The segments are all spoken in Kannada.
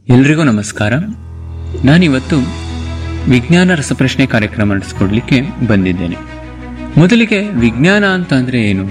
ಎಲ್ರಿಗೂ ನಮಸ್ಕಾರ ನಾನಿವತ್ತು ವಿಜ್ಞಾನ ರಸಪ್ರಶ್ನೆ ಕಾರ್ಯಕ್ರಮ ನಡೆಸ್ಕೊಡ್ಲಿಕ್ಕೆ ಬಂದಿದ್ದೇನೆ ಮೊದಲಿಗೆ ವಿಜ್ಞಾನ ಅಂತ ಅಂದ್ರೆ ಏನು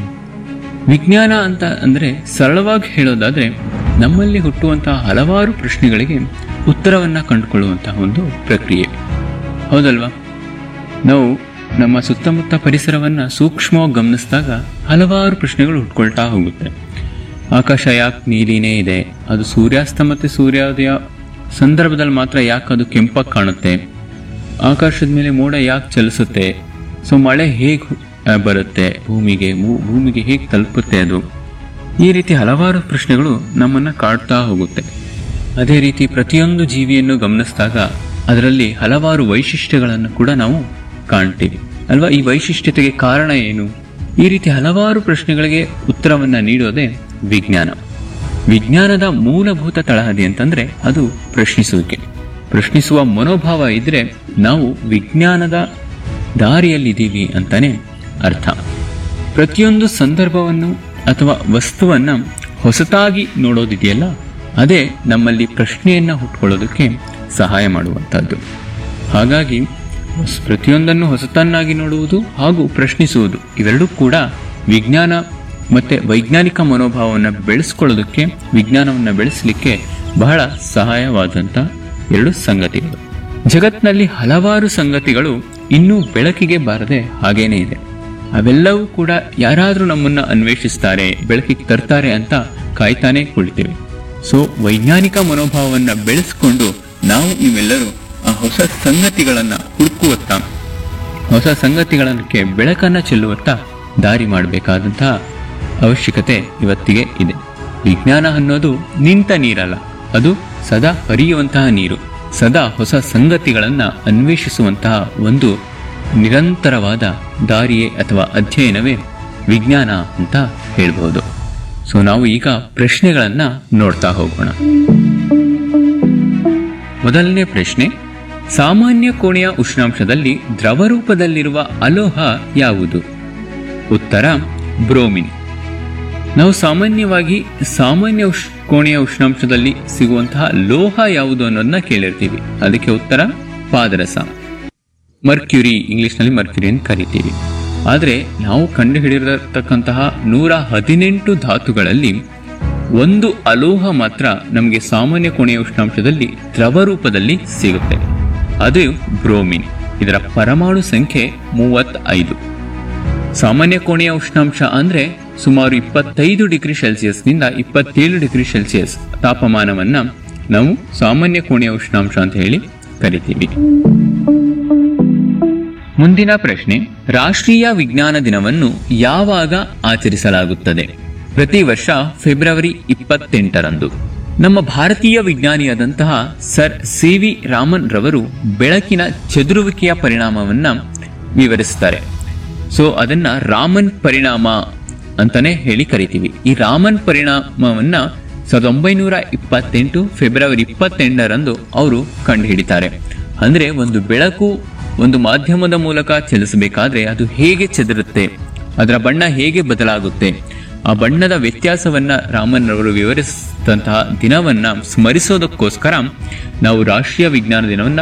ವಿಜ್ಞಾನ ಅಂತ ಅಂದ್ರೆ ಸರಳವಾಗಿ ಹೇಳೋದಾದ್ರೆ ನಮ್ಮಲ್ಲಿ ಹುಟ್ಟುವಂತಹ ಹಲವಾರು ಪ್ರಶ್ನೆಗಳಿಗೆ ಉತ್ತರವನ್ನ ಕಂಡುಕೊಳ್ಳುವಂತಹ ಒಂದು ಪ್ರಕ್ರಿಯೆ ಹೌದಲ್ವಾ ನಾವು ನಮ್ಮ ಸುತ್ತಮುತ್ತ ಪರಿಸರವನ್ನ ಸೂಕ್ಷ್ಮವಾಗಿ ಗಮನಿಸಿದಾಗ ಹಲವಾರು ಪ್ರಶ್ನೆಗಳು ಹುಟ್ಕೊಳ್ತಾ ಹೋಗುತ್ತೆ ಆಕಾಶ ಯಾಕೆ ನೀಲಿನೇ ಇದೆ ಅದು ಸೂರ್ಯಾಸ್ತ ಮತ್ತು ಸೂರ್ಯೋದಯ ಸಂದರ್ಭದಲ್ಲಿ ಮಾತ್ರ ಯಾಕೆ ಅದು ಕೆಂಪಾಗಿ ಕಾಣುತ್ತೆ ಆಕಾಶದ ಮೇಲೆ ಮೋಡ ಯಾಕೆ ಚಲಿಸುತ್ತೆ ಸೊ ಮಳೆ ಹೇಗೆ ಬರುತ್ತೆ ಭೂಮಿಗೆ ಭೂ- ಭೂಮಿಗೆ ಹೇಗೆ ತಲುಪುತ್ತೆ ಅದು ಈ ರೀತಿ ಹಲವಾರು ಪ್ರಶ್ನೆಗಳು ನಮ್ಮನ್ನ ಕಾಡ್ತಾ ಹೋಗುತ್ತೆ ಅದೇ ರೀತಿ ಪ್ರತಿಯೊಂದು ಜೀವಿಯನ್ನು ಗಮನಿಸಿದಾಗ ಅದರಲ್ಲಿ ಹಲವಾರು ವೈಶಿಷ್ಟ್ಯಗಳನ್ನು ಕೂಡ ನಾವು ಕಾಣ್ತೀವಿ ಅಲ್ವಾ ಈ ವೈಶಿಷ್ಟ್ಯತೆಗೆ ಕಾರಣ ಏನು ಈ ರೀತಿ ಹಲವಾರು ಪ್ರಶ್ನೆಗಳಿಗೆ ಉತ್ತರವನ್ನ ನೀಡೋದೇ ವಿಜ್ಞಾನ ವಿಜ್ಞಾನದ ಮೂಲಭೂತ ತಳಹದಿ ಅಂತಂದ್ರೆ ಅದು ಪ್ರಶ್ನಿಸುವಿಕೆ ಪ್ರಶ್ನಿಸುವ ಮನೋಭಾವ ಇದ್ರೆ ನಾವು ವಿಜ್ಞಾನದ ದಾರಿಯಲ್ಲಿದ್ದೀವಿ ಅಂತಾನೆ ಅರ್ಥ ಪ್ರತಿಯೊಂದು ಸಂದರ್ಭವನ್ನು ಅಥವಾ ವಸ್ತುವನ್ನ ಹೊಸತಾಗಿ ನೋಡೋದಿದೆಯಲ್ಲ ಅದೇ ನಮ್ಮಲ್ಲಿ ಪ್ರಶ್ನೆಯನ್ನ ಹುಟ್ಕೊಳ್ಳೋದಕ್ಕೆ ಸಹಾಯ ಮಾಡುವಂತಹದ್ದು ಹಾಗಾಗಿ ಹೊಸ- ಪ್ರತಿಯೊಂದನ್ನು ಹೊಸತನ್ನಾಗಿ ನೋಡುವುದು ಹಾಗೂ ಪ್ರಶ್ನಿಸುವುದು ಇವೆರಡೂ ಕೂಡ ವಿಜ್ಞಾನ ಮತ್ತೆ ವೈಜ್ಞಾನಿಕ ಮನೋಭಾವವನ್ನು ಬೆಳೆಸ್ಕೊಳ್ಳೋದಕ್ಕೆ ವಿಜ್ಞಾನವನ್ನು ಬೆಳೆಸಲಿಕ್ಕೆ ಬಹಳ ಸಹಾಯವಾದಂಥ ಎರಡು ಸಂಗತಿಗಳು ಜಗತ್ನಲ್ಲಿ ಹಲವಾರು ಸಂಗತಿಗಳು ಇನ್ನೂ ಬೆಳಕಿಗೆ ಬಾರದೆ ಹಾಗೇನೇ ಇದೆ ಅವೆಲ್ಲವೂ ಕೂಡ ಯಾರಾದರೂ ನಮ್ಮನ್ನ ಅನ್ವೇಷಿಸ್ತಾರೆ ಬೆಳಕಿಗೆ ತರ್ತಾರೆ ಅಂತ ಕಾಯ್ತಾನೆ ಕುಳಿತೇವೆ ಸೊ ವೈಜ್ಞಾನಿಕ ಮನೋಭಾವವನ್ನು ಬೆಳೆಸ್ಕೊಂಡು ನಾವು ನೀವೆಲ್ಲರೂ ಆ ಹೊಸ ಸಂಗತಿಗಳನ್ನ ಹುಡುಕುವತ್ತ ಹೊಸ ಸಂಗತಿಗಳಕ್ಕೆ ಬೆಳಕನ್ನ ಚೆಲ್ಲುವತ್ತ ದಾರಿ ಮಾಡಬೇಕಾದಂತಹ ಅವಶ್ಯಕತೆ ಇವತ್ತಿಗೆ ಇದೆ ವಿಜ್ಞಾನ ಅನ್ನೋದು ನಿಂತ ನೀರಲ್ಲ ಅದು ಸದಾ ಹರಿಯುವಂತಹ ನೀರು ಸದಾ ಹೊಸ ಸಂಗತಿಗಳನ್ನ ಅನ್ವೇಷಿಸುವಂತಹ ಒಂದು ನಿರಂತರವಾದ ದಾರಿಯೇ ಅಥವಾ ಅಧ್ಯಯನವೇ ವಿಜ್ಞಾನ ಅಂತ ಹೇಳ್ಬಹುದು ಸೊ ನಾವು ಈಗ ಪ್ರಶ್ನೆಗಳನ್ನ ನೋಡ್ತಾ ಹೋಗೋಣ ಮೊದಲನೇ ಪ್ರಶ್ನೆ ಸಾಮಾನ್ಯ ಕೋಣೆಯ ಉಷ್ಣಾಂಶದಲ್ಲಿ ದ್ರವ ರೂಪದಲ್ಲಿರುವ ಅಲೋಹ ಯಾವುದು ಉತ್ತರ ಬ್ರೋಮಿನ್ ನಾವು ಸಾಮಾನ್ಯವಾಗಿ ಸಾಮಾನ್ಯ ಉಷ್ ಕೋಣೆಯ ಉಷ್ಣಾಂಶದಲ್ಲಿ ಸಿಗುವಂತಹ ಲೋಹ ಯಾವುದು ಅನ್ನೋದನ್ನ ಕೇಳಿರ್ತೀವಿ ಅದಕ್ಕೆ ಉತ್ತರ ಪಾದರಸ ಮರ್ಕ್ಯುರಿ ಇಂಗ್ಲಿಷ್ನಲ್ಲಿ ಮರ್ಕ್ಯುರಿ ಅಂತ ಕರಿತೀವಿ ಆದರೆ ನಾವು ಕಂಡುಹಿಡಿದಿರತಕ್ಕಂತಹ ನೂರ ಹದಿನೆಂಟು ಧಾತುಗಳಲ್ಲಿ ಒಂದು ಅಲೋಹ ಮಾತ್ರ ನಮಗೆ ಸಾಮಾನ್ಯ ಕೋಣೆಯ ಉಷ್ಣಾಂಶದಲ್ಲಿ ದ್ರವ ರೂಪದಲ್ಲಿ ಸಿಗುತ್ತೆ ಅದು ಬ್ರೋಮಿನ್ ಇದರ ಪರಮಾಣು ಸಂಖ್ಯೆ ಮೂವತ್ತೈದು ಸಾಮಾನ್ಯ ಕೋಣೆಯ ಉಷ್ಣಾಂಶ ಅಂದ್ರೆ ಸುಮಾರು ಇಪ್ಪತ್ತೈದು ಡಿಗ್ರಿ ಸೆಲ್ಸಿಯಸ್ನಿಂದ ಇಪ್ಪತ್ತೇಳು ಡಿಗ್ರಿ ಸೆಲ್ಸಿಯಸ್ ತಾಪಮಾನವನ್ನ ನಾವು ಸಾಮಾನ್ಯ ಕೋಣೆಯ ಉಷ್ಣಾಂಶ ಅಂತ ಹೇಳಿ ಕರಿತೀವಿ ಮುಂದಿನ ಪ್ರಶ್ನೆ ರಾಷ್ಟ್ರೀಯ ವಿಜ್ಞಾನ ದಿನವನ್ನು ಯಾವಾಗ ಆಚರಿಸಲಾಗುತ್ತದೆ ಪ್ರತಿ ವರ್ಷ ಫೆಬ್ರವರಿ ಇಪ್ಪತ್ತೆಂಟರಂದು ನಮ್ಮ ಭಾರತೀಯ ವಿಜ್ಞಾನಿಯಾದಂತಹ ಸರ್ ಸಿ ವಿ ರಾಮನ್ ರವರು ಬೆಳಕಿನ ಚದುರುವಿಕೆಯ ಪರಿಣಾಮವನ್ನ ವಿವರಿಸ್ತಾರೆ ಸೊ ಅದನ್ನ ರಾಮನ್ ಪರಿಣಾಮ ಅಂತಾನೆ ಹೇಳಿ ಕರಿತೀವಿ ಈ ರಾಮನ್ ಪರಿಣಾಮವನ್ನ ಸಾವಿರದ ಒಂಬೈನೂರ ಇಪ್ಪತ್ತೆಂಟು ಫೆಬ್ರವರಿ ಇಪ್ಪತ್ತೆಂಟರಂದು ಅವರು ಕಂಡುಹಿಡಿತಾರೆ ಅಂದ್ರೆ ಒಂದು ಬೆಳಕು ಒಂದು ಮಾಧ್ಯಮದ ಮೂಲಕ ಚಲಿಸಬೇಕಾದ್ರೆ ಅದು ಹೇಗೆ ಚೆದರುತ್ತೆ ಅದರ ಬಣ್ಣ ಹೇಗೆ ಬದಲಾಗುತ್ತೆ ಆ ಬಣ್ಣದ ವ್ಯತ್ಯಾಸವನ್ನ ರಾಮನ್ ರವರು ವಿವರಿಸಿದಂತಹ ದಿನವನ್ನ ಸ್ಮರಿಸೋದಕ್ಕೋಸ್ಕರ ನಾವು ರಾಷ್ಟ್ರೀಯ ವಿಜ್ಞಾನ ದಿನವನ್ನ